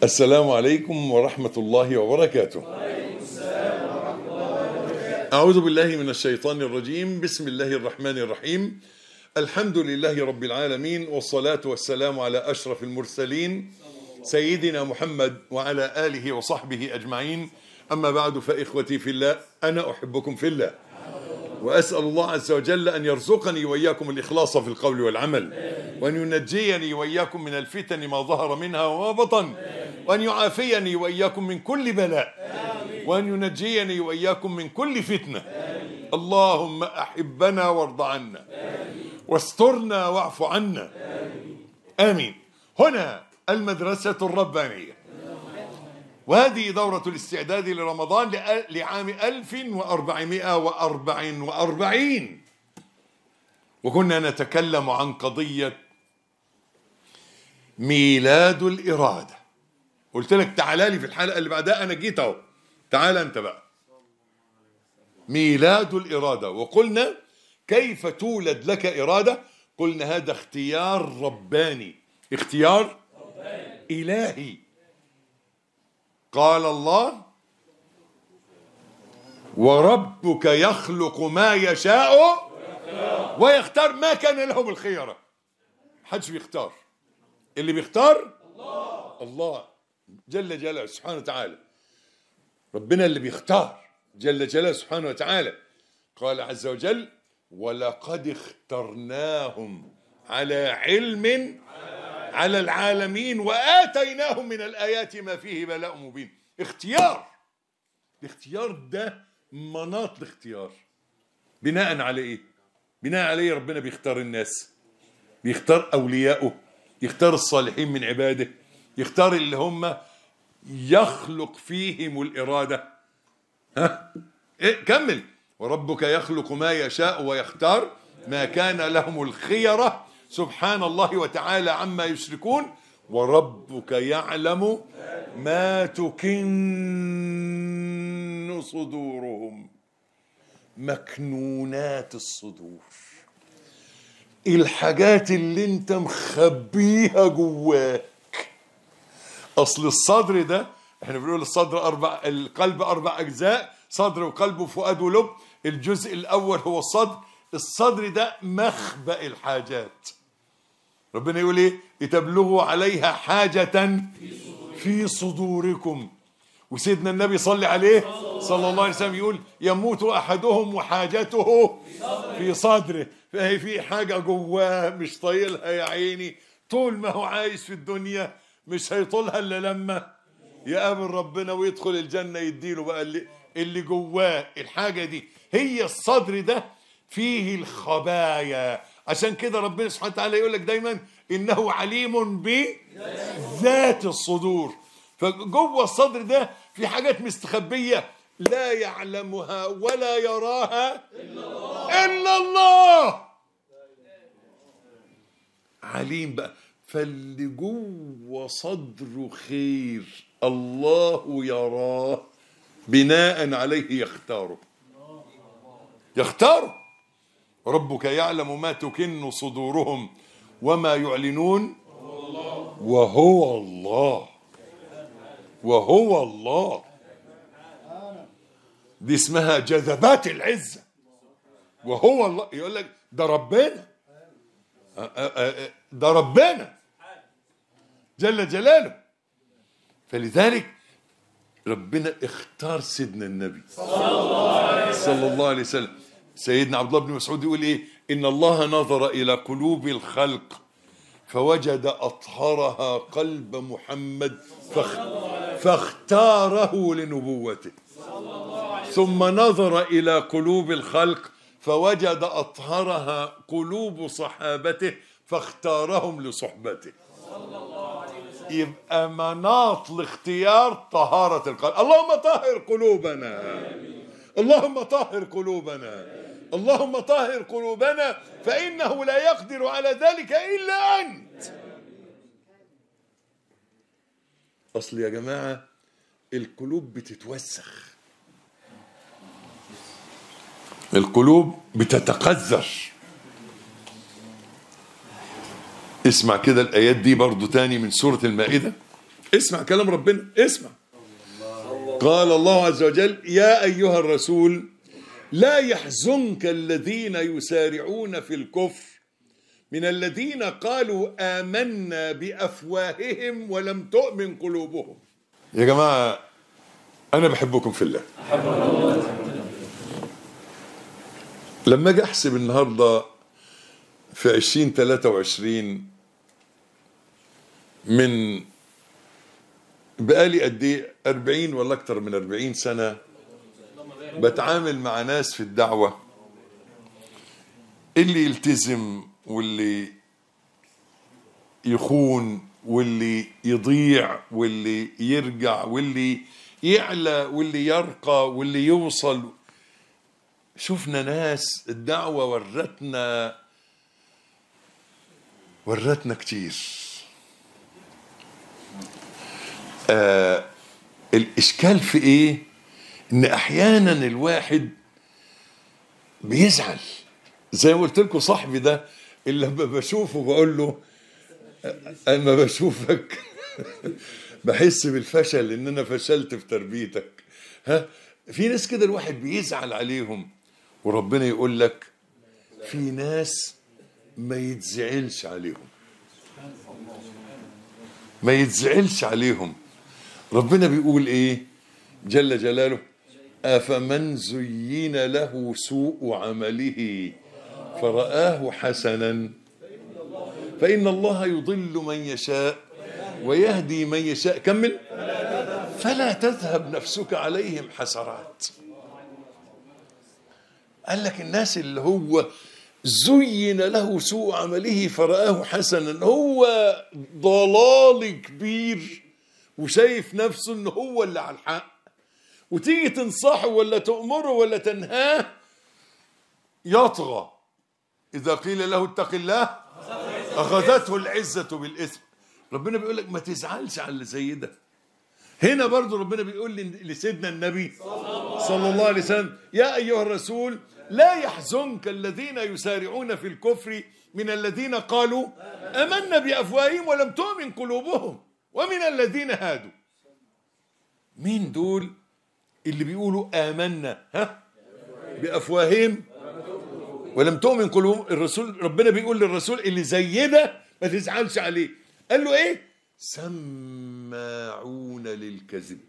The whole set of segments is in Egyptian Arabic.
السلام عليكم ورحمة الله وبركاته أعوذ بالله من الشيطان الرجيم بسم الله الرحمن الرحيم الحمد لله رب العالمين والصلاة والسلام على أشرف المرسلين سيدنا محمد وعلى آله وصحبه أجمعين أما بعد فإخوتي في الله أنا أحبكم في الله وأسأل الله عز وجل أن يرزقني وإياكم الإخلاص في القول والعمل وأن ينجيني وإياكم من الفتن ما ظهر منها وما بطن وأن يعافيني وإياكم من كل بلاء وأن ينجيني وإياكم من كل فتنة اللهم أحبنا وارض عنا واسترنا واعف عنا آمين هنا المدرسة الربانية وهذه دورة الاستعداد لرمضان لأ- لعام 1444 وكنا نتكلم عن قضية ميلاد الإرادة قلت لك تعالى لي في الحلقة اللي بعدها أنا جيت أهو تعال أنت بقى ميلاد الإرادة وقلنا كيف تولد لك إرادة قلنا هذا اختيار رباني اختيار إلهي قال الله وربك يخلق ما يشاء ويختار ما كان لهم الخيرة محدش بيختار اللي بيختار الله الله جل جلاله سبحانه وتعالى ربنا اللي بيختار جل جلاله سبحانه وتعالى قال عز وجل ولقد اخترناهم على علم على العالمين وآتيناهم من الآيات ما فيه بلاء مبين اختيار الاختيار ده مناط الاختيار بناء على ايه بناء على ايه ربنا بيختار الناس بيختار أولياءه يختار الصالحين من عباده يختار اللي هم يخلق فيهم الإرادة ها إيه كمل وربك يخلق ما يشاء ويختار ما كان لهم الخيرة سبحان الله وتعالى عما يشركون وربك يعلم ما تكن صدورهم مكنونات الصدور الحاجات اللي انت مخبيها جواك اصل الصدر ده احنا بنقول الصدر اربع القلب اربع اجزاء صدر وقلب وفؤاد ولب الجزء الاول هو الصدر الصدر ده مخبأ الحاجات ربنا يقول ايه لتبلغوا عليها حاجة في صدوركم وسيدنا النبي صلى عليه صلى الله عليه وسلم يقول يموت احدهم وحاجته في صدره فهي في حاجه جواه مش طايلها يا عيني طول ما هو عايش في الدنيا مش هيطولها الا لما يقابل ربنا ويدخل الجنه يديله بقى اللي, اللي جواه الحاجه دي هي الصدر ده فيه الخبايا عشان كده ربنا سبحانه وتعالى يقول لك دايما انه عليم بذات الصدور فجوه الصدر ده في حاجات مستخبيه لا يعلمها ولا يراها الا الله عليم بقى فاللي جوه صدره خير الله يراه بناء عليه يختاره يختاره ربك يعلم ما تكن صدورهم وما يعلنون وهو الله وهو الله دي اسمها جذبات العزة وهو الله يقول لك ده ربنا أ- أ- أ- ده ربنا جل جلاله فلذلك ربنا اختار سيدنا النبي صلى الله عليه وسلم سيدنا عبد الله بن مسعود يقول ايه ان الله نظر الى قلوب الخلق فوجد اطهرها قلب محمد فاخ فاختاره لنبوته ثم نظر الى قلوب الخلق فوجد اطهرها قلوب صحابته فاختارهم لصحبته يبقى مناط الاختيار طهارة القلب اللهم طهر قلوبنا اللهم طهر قلوبنا اللهم طهر قلوبنا فإنه لا يقدر على ذلك إلا أنت أصل يا جماعة القلوب بتتوسخ القلوب بتتقذر اسمع كده الآيات دي برضو تاني من سورة المائدة اسمع كلام ربنا اسمع قال الله عز وجل يا أيها الرسول لا يحزنك الذين يسارعون في الكفر من الذين قالوا آمنا بأفواههم ولم تؤمن قلوبهم يا جماعة أنا بحبكم في الله لما أجي أحسب النهاردة في عشرين تلاتة وعشرين من بقالي قد ايه 40 ولا اكتر من 40 سنه بتعامل مع ناس في الدعوه اللي يلتزم واللي يخون واللي يضيع واللي يرجع واللي يعلى واللي يرقى واللي يوصل شفنا ناس الدعوه ورتنا ورتنا كتير آه الاشكال في ايه ان احيانا الواحد بيزعل زي ما قلت لكم صاحبي ده اللي لما بشوفه بقول له اما بشوفك بحس بالفشل ان انا فشلت في تربيتك ها في ناس كده الواحد بيزعل عليهم وربنا يقول لك في ناس ما يتزعلش عليهم ما يتزعلش عليهم ربنا بيقول ايه جل جلاله افمن زين له سوء عمله فرآه حسنا فإن الله يضل من يشاء ويهدي من يشاء كمل فلا تذهب نفسك عليهم حسرات قال لك الناس اللي هو زين له سوء عمله فرآه حسنا هو ضلال كبير وشايف نفسه ان هو اللي على الحق وتيجي تنصحه ولا تأمره ولا تنهاه يطغى إذا قيل له اتق الله أخذته العزة بالإثم ربنا بيقول لك ما تزعلش على اللي زي ده هنا برضو ربنا بيقول لسيدنا النبي صلى الله عليه وسلم يا أيها الرسول لا يحزنك الذين يسارعون في الكفر من الذين قالوا أمنا بأفواههم ولم تؤمن قلوبهم ومن الذين هادوا مين دول اللي بيقولوا آمنا ها بأفواههم ولم تؤمن قلوبهم الرسول ربنا بيقول للرسول اللي زي ده ما تزعلش عليه قال له ايه سماعون للكذب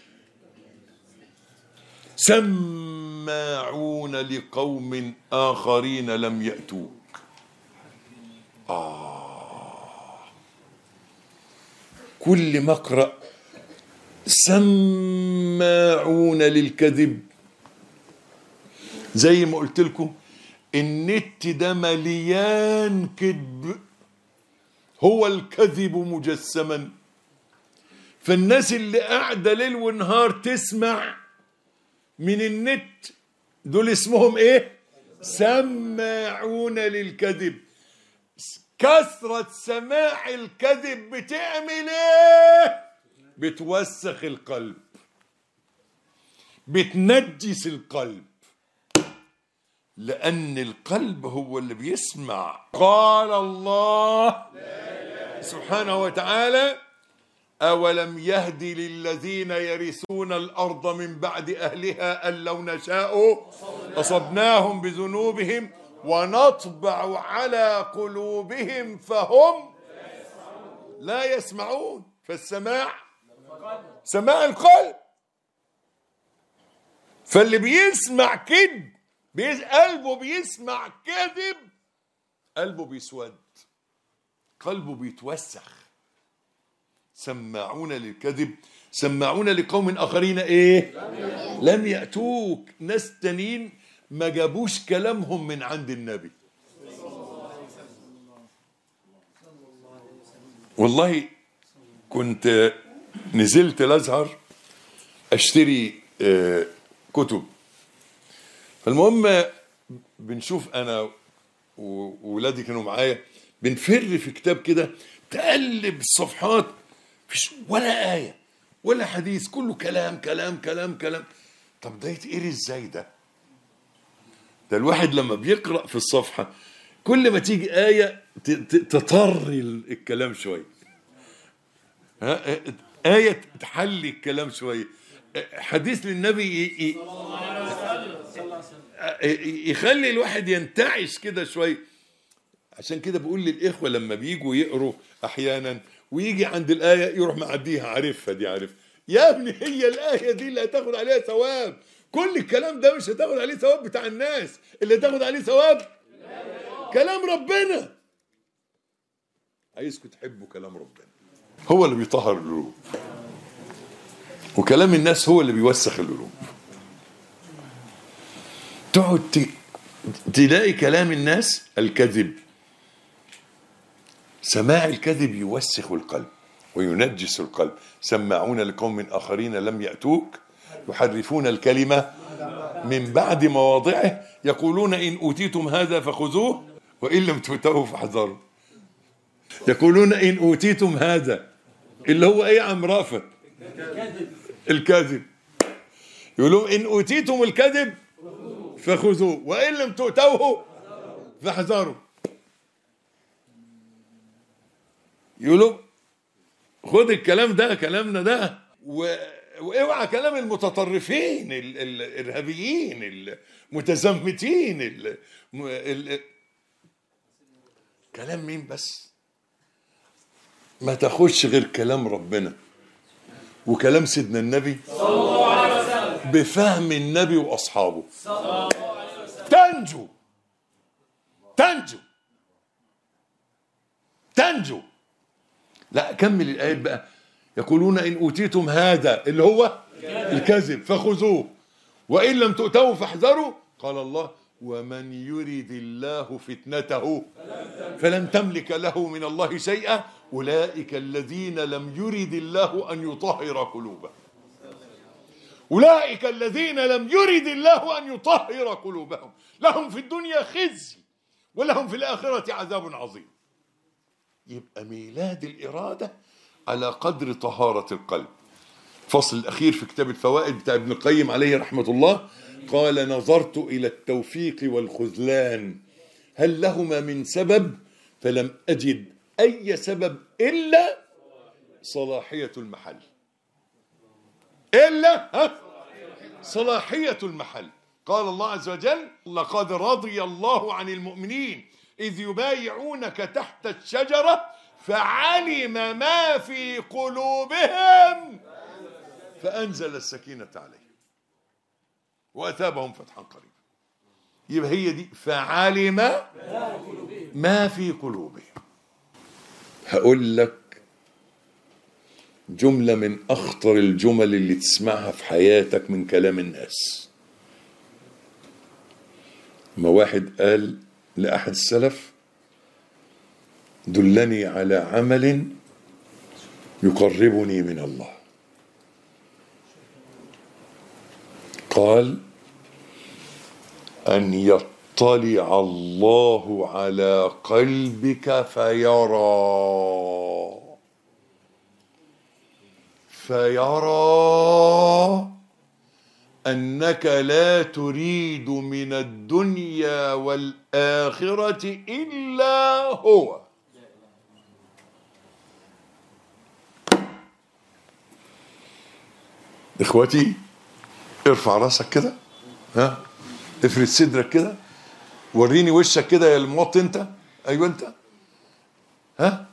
سماعون لقوم آخرين لم يأتوك آه كل ما اقرأ سماعون للكذب زي ما قلت لكم النت ده مليان كذب هو الكذب مجسما فالناس اللي قاعده ليل ونهار تسمع من النت دول اسمهم ايه سماعون للكذب كثرة سماع الكذب بتعمل ايه بتوسخ القلب بتنجس القلب لأن القلب هو اللي بيسمع قال الله سبحانه وتعالى أولم يهد للذين يرثون الأرض من بعد أهلها أن لو نشاء أصبناهم بذنوبهم ونطبع على قلوبهم فهم لا يسمعون فالسماع سماع القلب فاللي بيسمع كذب بيز... قلبه بيسمع كذب قلبه بيسود قلبه بيتوسخ سماعون للكذب سماعون لقوم اخرين ايه لم ياتوك ناس تانيين ما جابوش كلامهم من عند النبي والله كنت نزلت الازهر اشتري آه، كتب فالمهم بنشوف انا وولادي كانوا معايا بنفر في كتاب كده تقلب الصفحات مفيش ولا آية ولا حديث كله كلام كلام كلام كلام طب ده يتقري ازاي ده ده الواحد لما بيقرأ في الصفحة كل ما تيجي آية ت- ت- تطري الكلام شوية ها آية تحلي الكلام شوية حديث للنبي ي- ي- يخلي الواحد ينتعش كده شوية عشان كده بقول للإخوة لما بيجوا يقروا أحيانا ويجي عند الآية يروح معديها عارفها دي عارف يا ابني هي الآية دي اللي هتاخد عليها ثواب كل الكلام ده مش هتاخد عليه ثواب بتاع الناس اللي هتاخد عليه ثواب كلام ربنا عايزكم تحبوا كلام ربنا هو اللي بيطهر القلوب وكلام الناس هو اللي بيوسخ القلوب تقعد ت- تلاقي كلام الناس الكذب سماع الكذب يوسخ القلب وينجس القلب سماعون لقوم آخرين لم يأتوك يحرفون الكلمة من بعد مواضعه يقولون إن أوتيتم هذا فخذوه وإن لم تؤتوه فاحذروا يقولون إن أوتيتم هذا اللي هو إيه يا عم رافت الكذب يقولون إن أوتيتم الكذب فخذوه وإن لم تؤتوه فاحذروا يقولوا خد الكلام ده كلامنا ده و... واوعى كلام المتطرفين ال... ال... الارهابيين المتزمتين ال... م- ال... كلام مين بس ما تاخدش غير كلام ربنا وكلام سيدنا النبي بفهم النبي واصحابه تنجو تنجو تنجو لا كمل الآيات بقى يقولون إن أوتيتم هذا اللي هو الكذب فخذوه وإن لم تؤتوه فاحذروا قال الله ومن يرد الله فتنته فلن تملك له من الله شيئا أولئك الذين لم يرد الله أن يطهر قلوبهم أولئك الذين لم يرد الله أن يطهر قلوبهم لهم في الدنيا خزي ولهم في الآخرة عذاب عظيم يبقى ميلاد الإرادة على قدر طهارة القلب الفصل الأخير في كتاب الفوائد بتاع ابن القيم عليه رحمة الله قال نظرت إلى التوفيق والخذلان هل لهما من سبب فلم أجد أي سبب إلا صلاحية المحل إلا ها صلاحية المحل قال الله عز وجل لقد رضي الله عن المؤمنين إذ يبايعونك تحت الشجرة فعلم ما في قلوبهم فأنزل السكينة عليهم وأثابهم فتحا قريبا يبقى هي دي فعلم ما في قلوبهم هقول لك جملة من أخطر الجمل اللي تسمعها في حياتك من كلام الناس ما واحد قال لأحد السلف دلني على عمل يقربني من الله قال أن يطلع الله على قلبك فيرى فيرى أنك لا تريد من الدنيا والآخرة إلا هو إخوتي ارفع راسك كده ها افرد صدرك كده وريني وشك كده يا الموط انت ايوه انت ها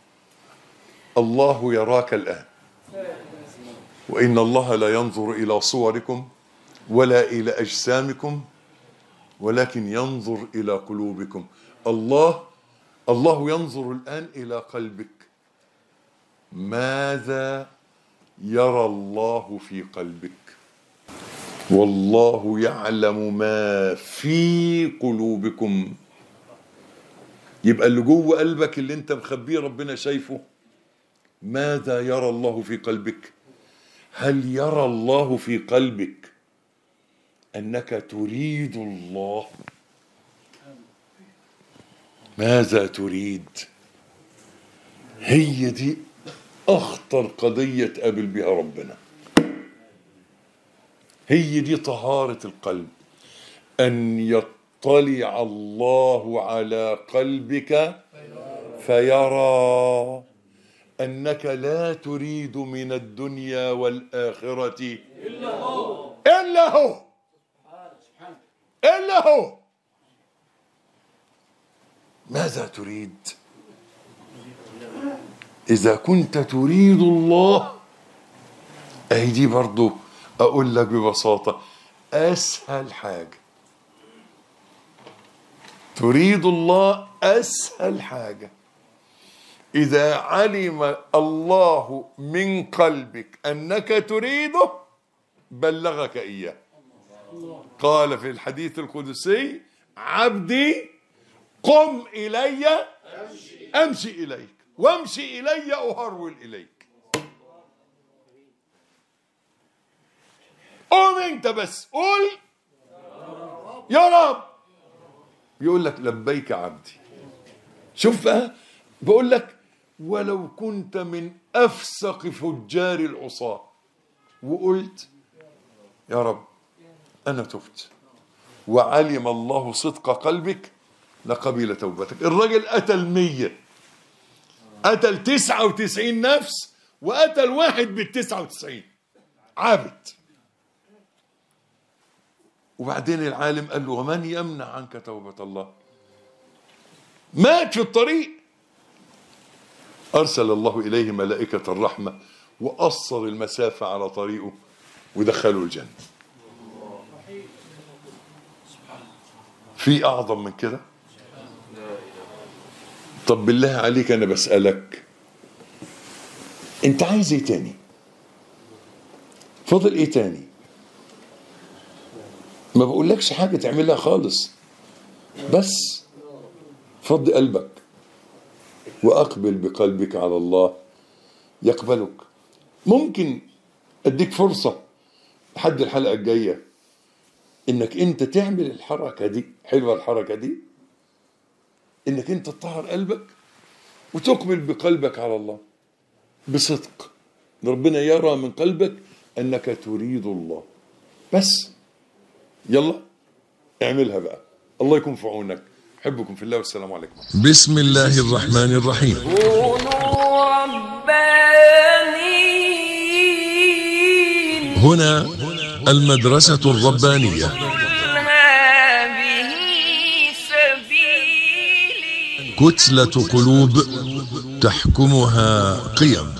الله يراك الآن وإن الله لا ينظر إلى صوركم ولا إلى أجسامكم ولكن ينظر إلى قلوبكم الله الله ينظر الآن إلى قلبك ماذا يرى الله في قلبك والله يعلم ما في قلوبكم يبقى اللي جوه قلبك اللي انت مخبيه ربنا شايفه ماذا يرى الله في قلبك هل يرى الله في قلبك انك تريد الله ماذا تريد هي دي اخطر قضيه تقابل بها ربنا هي دي طهاره القلب ان يطلع الله على قلبك فيرى أنك لا تريد من الدنيا والآخرة إلا هو إلا هو إلا هو ماذا تريد إذا كنت تريد الله أهي دي برضو أقول لك ببساطة أسهل حاجة تريد الله أسهل حاجة إذا علم الله من قلبك أنك تريده بلغك إياه قال في الحديث القدسي عبدي قم إلي أمشي إليك وامشي إلي أهرول إليك قوم أنت بس قول يا رب يقول لك لبيك عبدي شوف بقى بقول لك ولو كنت من أفسق فجار العصاة وقلت يا رب أنا تبت وعلم الله صدق قلبك لقبل توبتك الراجل قتل مية قتل تسعة وتسعين نفس وقتل واحد بالتسعة وتسعين عابد وبعدين العالم قال له ومن يمنع عنك توبة الله مات في الطريق أرسل الله إليه ملائكة الرحمة وقصر المسافة على طريقه ودخله الجنة في أعظم من كده طب بالله عليك أنا بسألك أنت عايز إيه تاني فاضل إيه تاني ما بقولكش حاجة تعملها خالص بس فض قلبك وأقبل بقلبك على الله يقبلك ممكن أديك فرصة لحد الحلقة الجاية إنك أنت تعمل الحركة دي حلوة الحركة دي إنك أنت تطهر قلبك وتقبل بقلبك على الله بصدق ربنا يرى من قلبك أنك تريد الله بس يلا اعملها بقى الله يكون في عونك احبكم في الله والسلام عليكم بسم الله الرحمن الرحيم كونوا ربانيين هنا المدرسة الربانية قل هذه سبيلي كتلة قلوب تحكمها قيم